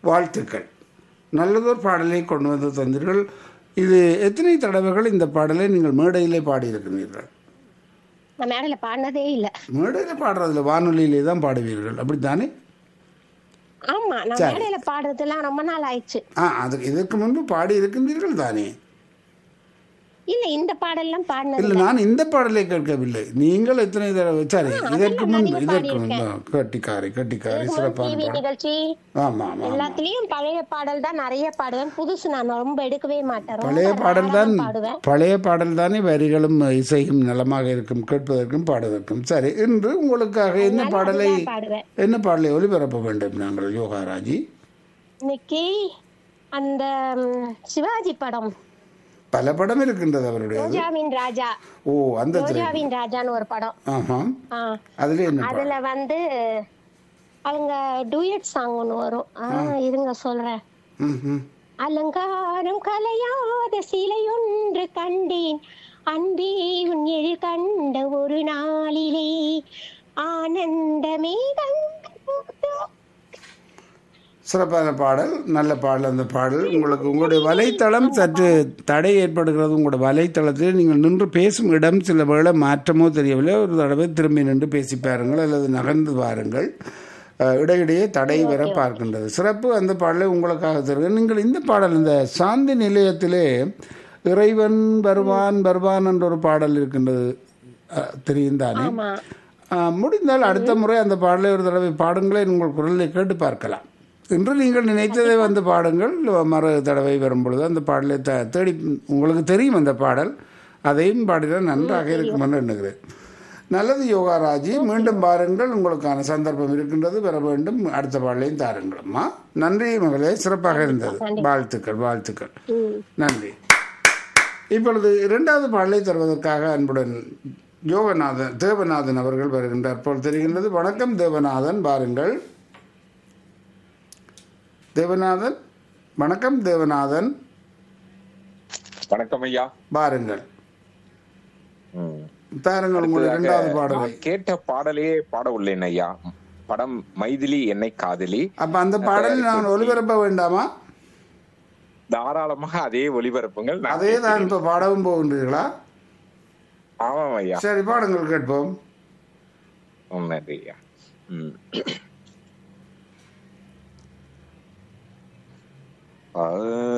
வாழ்த்துக்கள் நல்லதொரு பாடலை கொண்டு வந்து தந்தீர்கள் இது எத்தனை தடவைகள் இந்த பாடலை நீங்கள் மேடையிலே பாடியிருக்கிறீர்கள் நான் மேடையில பாடினதே இல்ல மேடையில் பாடுறதில்ல வானொலியிலே தான் பாடுவீர்கள் அப்படித்தானே ஆமா நான் சரி. மேடையில பாடுறதுலாம் ரொம்ப நாள் ஆயிடுச்சு ஆ அது இதற்கு முன்பு பாடி இருக்கின்றீர்கள் தானே இல்ல இந்த பாடல்லாம் பாடினது இல்லை நான் இந்த பாடலை கேட்கவில்லை நீங்கள் எத்தனை தடவை சரி இதற்கு முன்பு நிறைய இதற்கு முன்பு கட்டிக்காரி கட்டிக்காரி சிறப்பான டிவி பாடல் நிகழ்ச்சி ஆமா ஆமா எல்லாத்துலயும் பழைய பாடல் தான் நிறைய பாடுவேன் புதுசு நான் ரொம்ப எடுக்கவே மாட்டேன் ரொம்ப பழைய பாடல் rare ஆ தான் பாடுவேன் பழைய பாடல் தானே வரிகளும் இசையும் நலமாக இருக்கும் கேட்பதற்கும் பாடுவதற்கும் சரி இன்று உங்களுக்காக என்ன பாடலை அதுதான் பாடுவேன் என்ன பாடலை ஒளிபரப்ப வேண்டும் நாங்கள் யோகாராஜி இன்னைக்கு அந்த ம், சிவாஜி படம் பல படம் இருக்கின்றது அவருடைய ரோஜாவின் ராஜா ஓ அந்த திரை ரோஜாவின் ராஜான்னு ஒரு படம் ஆஹா ஆ அதுல என்ன பாடல் அதுல வந்து அவங்க டூயட் சாங் ஒண்ணு வரும் ஆ இருங்க சொல்றேன் ம், ம். அலங்காரம் கலையாத சிலையொன்று கண்டேன் அன்பே உன் எழில் கண்ட ஒரு நாளிலே ஆனந்தமே சிறப்பான பாடல் நல்ல பாடல் அந்த பாடல் உங்களுக்கு உங்களுடைய வலைத்தளம் சற்று தடை ஏற்படுகிறது உங்களுடைய வலைத்தளத்தில் நீங்கள் நின்று பேசும் இடம் சில வேளை மாற்றமோ தெரியவில்லை ஒரு தடவை திரும்பி நின்று பேசி பாருங்கள் அல்லது நகர்ந்து பாருங்கள் அஹ், இடையிடையே தடை வர பார்க்கின்றது சிறப்பு அந்த பாடலை உங்களுக்காக தருகிறேன் நீங்கள் இந்த பாடல் இந்த சாந்தி நிலையத்திலே இறைவன் வருவான் வருவான் என்ற ஒரு பாடல் இருக்கின்றது அஹ், தெரியும் தானே ஆமா ஆஹ், முடிந்தால் அடுத்த முறை அந்த பாடலை ஒரு தடவை பாடுங்களேன் உங்கள் குரலை கேட்டு பார்க்கலாம் இன்று நீங்கள் நினைத்ததை வந்து பாடுங்கள் மறு தடவை வரும்பொழுது அந்த பாடலை த தேடி உங்களுக்கு தெரியும் அந்த பாடல் அதையும் பாடினால் நன்றாக இருக்கும் என்று எண்ணுகிறேன் நல்லது யோகாராஜி மீண்டும் பாருங்கள் உங்களுக்கான சந்தர்ப்பம் இருக்கின்றது பெற வேண்டும் அடுத்த பாடலையும் தாருங்கள் அம்மா நன்றி மகளே சிறப்பாக இருந்தது வாழ்த்துக்கள் வாழ்த்துக்கள் நன்றி இப்பொழுது இரண்டாவது பாடலை தருவதற்காக அன்புடன் யோகநாதன் தேவநாதன் அவர்கள் வருகின்றார் போல் தெரிகின்றது வணக்கம் தேவநாதன் பாருங்கள் தேவநாதன் வணக்கம் தேவநாதன் வணக்கம் ஐயா பாருங்கள் ம். தாருங்கள் உங்களுடைய இரண்டாவது பாடலை நான் கேட்ட பாடலையே பாட உள்ளேன் ஐயா படம் மைதிலி என்னை காதலி அப்ப அந்த பாடலை நான் ஒளிபரப்ப வேண்டாமா தாராளமாக அதே ஒளிபரப்புங்கள் நான் அதே தான் இப்ப பாடவும் போகின்றீர்களா ஆமாம் ஐயா சரி பாடுங்கள் கேட்போம் ம், நன்றி ஐயா ம். ஆ